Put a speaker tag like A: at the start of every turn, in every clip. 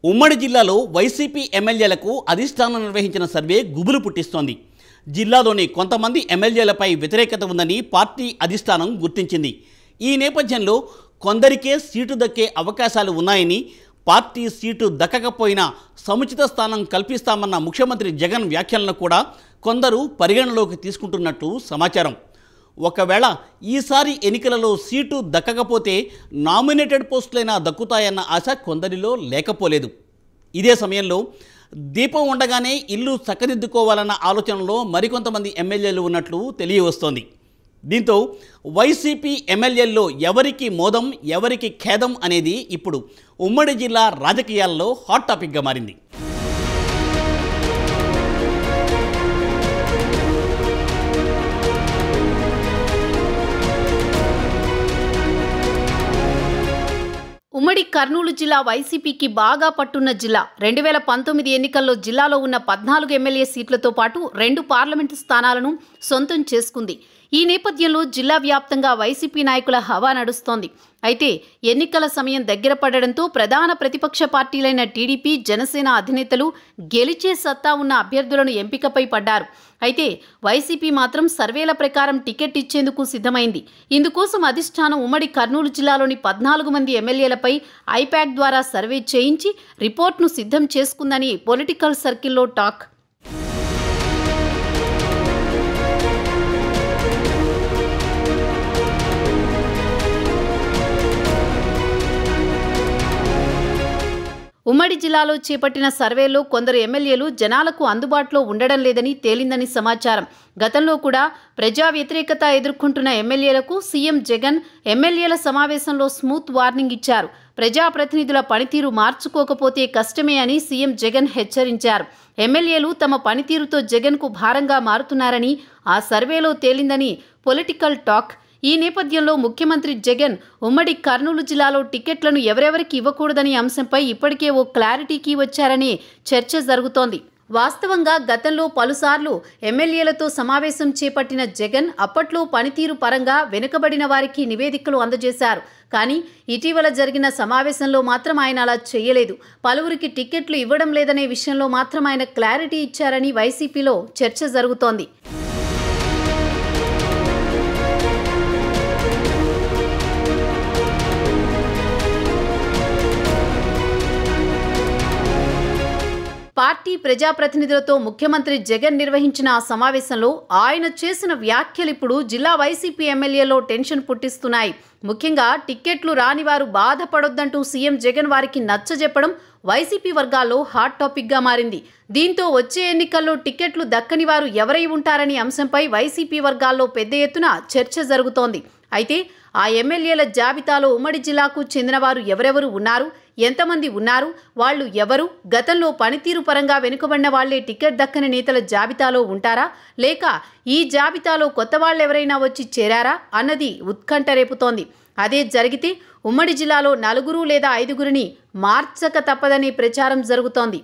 A: ఉమ్మడి జిల్లాలో వైసీపీ ఎమ్మెల్యేలకు అధిష్టానం నిర్వహించిన సర్వే గుబులు పుట్టిస్తోంది జిల్లాలోని కొంతమంది ఎమ్మెల్యేలపై వ్యతిరేకత ఉందని పార్టీ అధిష్టానం గుర్తించింది ఈ నేపథ్యంలో కొందరికే సీటు దక్కే అవకాశాలు ఉన్నాయని పార్టీ సీటు దక్కకపోయినా సముచిత స్థానం కల్పిస్తామన్న ముఖ్యమంత్రి జగన్ వ్యాఖ్యలను కూడా కొందరు పరిగణలోకి తీసుకుంటున్నట్టు సమాచారం ఒకవేళ ఈసారి ఎన్నికలలో సీటు దక్కకపోతే నామినేటెడ్ పోస్టులైనా దక్కుతాయన్న ఆశ కొందరిలో లేకపోలేదు ఇదే సమయంలో దీపం ఉండగానే ఇల్లు చక్కదిద్దుకోవాలన్న ఆలోచనలో మరికొంతమంది ఎమ్మెల్యేలు ఉన్నట్లు తెలియవస్తోంది దీంతో వైసీపీ ఎమ్మెల్యేల్లో ఎవరికి మోదం ఎవరికి ఖేదం అనేది ఇప్పుడు ఉమ్మడి జిల్లా రాజకీయాల్లో హాట్ టాపిక్గా మారింది
B: ఉమ్మడి కర్నూలు జిల్లా వైసీపీకి బాగా పట్టున్న జిల్లా రెండు వేల పంతొమ్మిది ఎన్నికల్లో జిల్లాలో ఉన్న పద్నాలుగు ఎమ్మెల్యే సీట్లతో పాటు రెండు పార్లమెంటు స్థానాలను సొంతం చేసుకుంది ఈ నేపథ్యంలో జిల్లా వ్యాప్తంగా వైసీపీ నాయకుల హవా నడుస్తోంది అయితే ఎన్నికల సమయం దగ్గర పడడంతో ప్రధాన ప్రతిపక్ష పార్టీలైన టీడీపీ జనసేన అధినేతలు గెలిచే సత్తా ఉన్న అభ్యర్థులను ఎంపికపై పడ్డారు అయితే వైసీపీ మాత్రం సర్వేల ప్రకారం టికెట్ ఇచ్చేందుకు సిద్ధమైంది ఇందుకోసం అధిష్టానం ఉమ్మడి కర్నూలు జిల్లాలోని పద్నాలుగు మంది ఎమ్మెల్యేలపై ఐపాక్ ద్వారా సర్వే చేయించి రిపోర్ట్ను సిద్ధం చేసుకుందని పొలిటికల్ సర్కిల్లో టాక్ ఉమ్మడి జిల్లాలో చేపట్టిన సర్వేలో కొందరు ఎమ్మెల్యేలు జనాలకు అందుబాటులో ఉండడం లేదని తేలిందని సమాచారం గతంలో కూడా ప్రజా వ్యతిరేకత ఎదుర్కొంటున్న ఎమ్మెల్యేలకు సీఎం జగన్ ఎమ్మెల్యేల సమావేశంలో స్మూత్ వార్నింగ్ ఇచ్చారు ప్రజాప్రతినిధుల పనితీరు మార్చుకోకపోతే కష్టమే అని సీఎం జగన్ హెచ్చరించారు ఎమ్మెల్యేలు తమ పనితీరుతో జగన్కు భారంగా మారుతున్నారని ఆ సర్వేలో తేలిందని పొలిటికల్ టాక్ ఈ నేపథ్యంలో ముఖ్యమంత్రి జగన్ ఉమ్మడి కర్నూలు జిల్లాలో టికెట్లను ఎవరెవరికి ఇవ్వకూడదనే అంశంపై ఇప్పటికే ఓ క్లారిటీకి వచ్చారని చర్చ జరుగుతోంది వాస్తవంగా గతంలో పలుసార్లు ఎమ్మెల్యేలతో సమావేశం చేపట్టిన జగన్ అప్పట్లో పనితీరు పరంగా వెనుకబడిన వారికి నివేదికలు అందజేశారు కానీ ఇటీవల జరిగిన సమావేశంలో మాత్రం ఆయన అలా చేయలేదు పలువురికి టికెట్లు ఇవ్వడం లేదనే విషయంలో మాత్రం ఆయన క్లారిటీ ఇచ్చారని వైసీపీలో చర్చ జరుగుతోంది పార్టీ ప్రజాప్రతినిధులతో ముఖ్యమంత్రి జగన్ నిర్వహించిన ఆ సమావేశంలో ఆయన చేసిన వ్యాఖ్యలు ఇప్పుడు జిల్లా వైసీపీ ఎమ్మెల్యేలో టెన్షన్ పుట్టిస్తున్నాయి ముఖ్యంగా టిక్కెట్లు రాని వారు బాధపడొద్దంటూ సీఎం జగన్ వారికి నచ్చజెప్పడం వైసీపీ వర్గాల్లో హాట్ టాపిక్గా మారింది దీంతో వచ్చే ఎన్నికల్లో టిక్కెట్లు దక్కని వారు ఎవరై ఉంటారనే అంశంపై వైసీపీ వర్గాల్లో పెద్ద ఎత్తున చర్చ జరుగుతోంది అయితే ఆ ఎమ్మెల్యేల జాబితాలో ఉమ్మడి జిల్లాకు చెందినవారు ఎవరెవరు ఉన్నారు ఎంతమంది ఉన్నారు వాళ్ళు ఎవరు గతంలో పనితీరు పరంగా వెనుకబడిన వాళ్లే టికెట్ దక్కని నేతల జాబితాలో ఉంటారా లేక ఈ జాబితాలో కొత్త వాళ్ళు ఎవరైనా వచ్చి చేరారా అన్నది ఉత్కంఠ రేపుతోంది అదే జరిగితే ఉమ్మడి జిల్లాలో నలుగురు లేదా ఐదుగురిని మార్చక తప్పదనే ప్రచారం జరుగుతోంది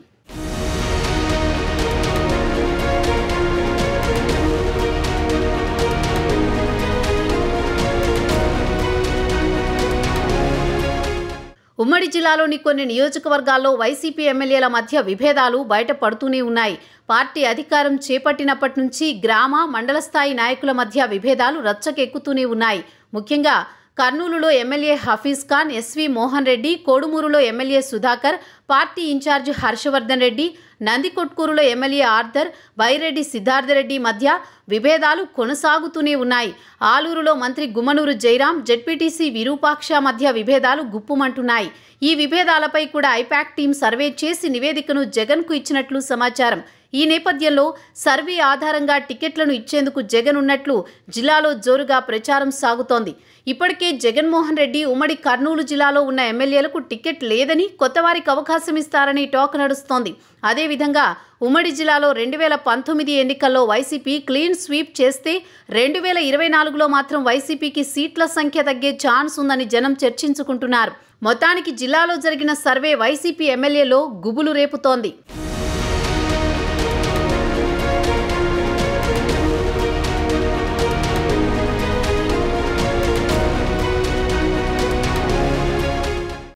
B: ఉమ్మడి జిల్లాలోని కొన్ని నియోజకవర్గాల్లో వైసీపీ ఎమ్మెల్యేల మధ్య విభేదాలు బయటపడుతూనే ఉన్నాయి పార్టీ అధికారం చేపట్టినప్పటి నుంచి గ్రామ మండల స్థాయి నాయకుల మధ్య విభేదాలు రచ్చకెక్కుతూనే ఉన్నాయి ముఖ్యంగా కర్నూలులో ఎమ్మెల్యే హఫీజ్ ఖాన్ ఎస్వి మోహన్ రెడ్డి కోడుమూరులో MLA Sudhakar party incharge Harshavardhan Reddy నందికొట్కూరులో ఎమ్మెల్యే ఆర్థర్ బైరెడ్డి సిద్ధార్థరెడ్డి మధ్య విభేదాలు కొనసాగుతూనే ఉన్నాయి ఆలూరులో మంత్రి గుమ్మనూరు జైరాం జెడ్పీటీసీ విరూపాక్ష మధ్య విభేదాలు గుప్పుమంటున్నాయి ఈ విభేదాలపై కూడా ఐపాక్ టీం సర్వే చేసి నివేదికను జగన్కు ఇచ్చినట్లు సమాచారం ఈ నేపథ్యంలో సర్వే ఆధారంగా టికెట్లను ఇచ్చేందుకు జగన్ ఉన్నట్లు జిల్లాలో జోరుగా ప్రచారం సాగుతోంది ఇప్పటికే జగన్మోహన్ రెడ్డి ఉమ్మడి కర్నూలు జిల్లాలో ఉన్న ఎమ్మెల్యేలకు టికెట్ లేదని కొత్తవారికి అవకాశం ఇస్తారని టాక్ నడుస్తోంది అదేవిధంగా ఉమ్మడి జిల్లాలో రెండు వేల పంతొమ్మిది ఎన్నికల్లో వైసీపీ క్లీన్ స్వీప్ చేస్తే రెండు వేల ఇరవై నాలుగులో మాత్రం వైసీపీకి సీట్ల సంఖ్య తగ్గే ఛాన్స్ ఉందని జనం చర్చించుకుంటున్నారు మొత్తానికి జిల్లాలో జరిగిన సర్వే వైసీపీ ఎమ్మెల్యేలో గుబులు రేపుతోంది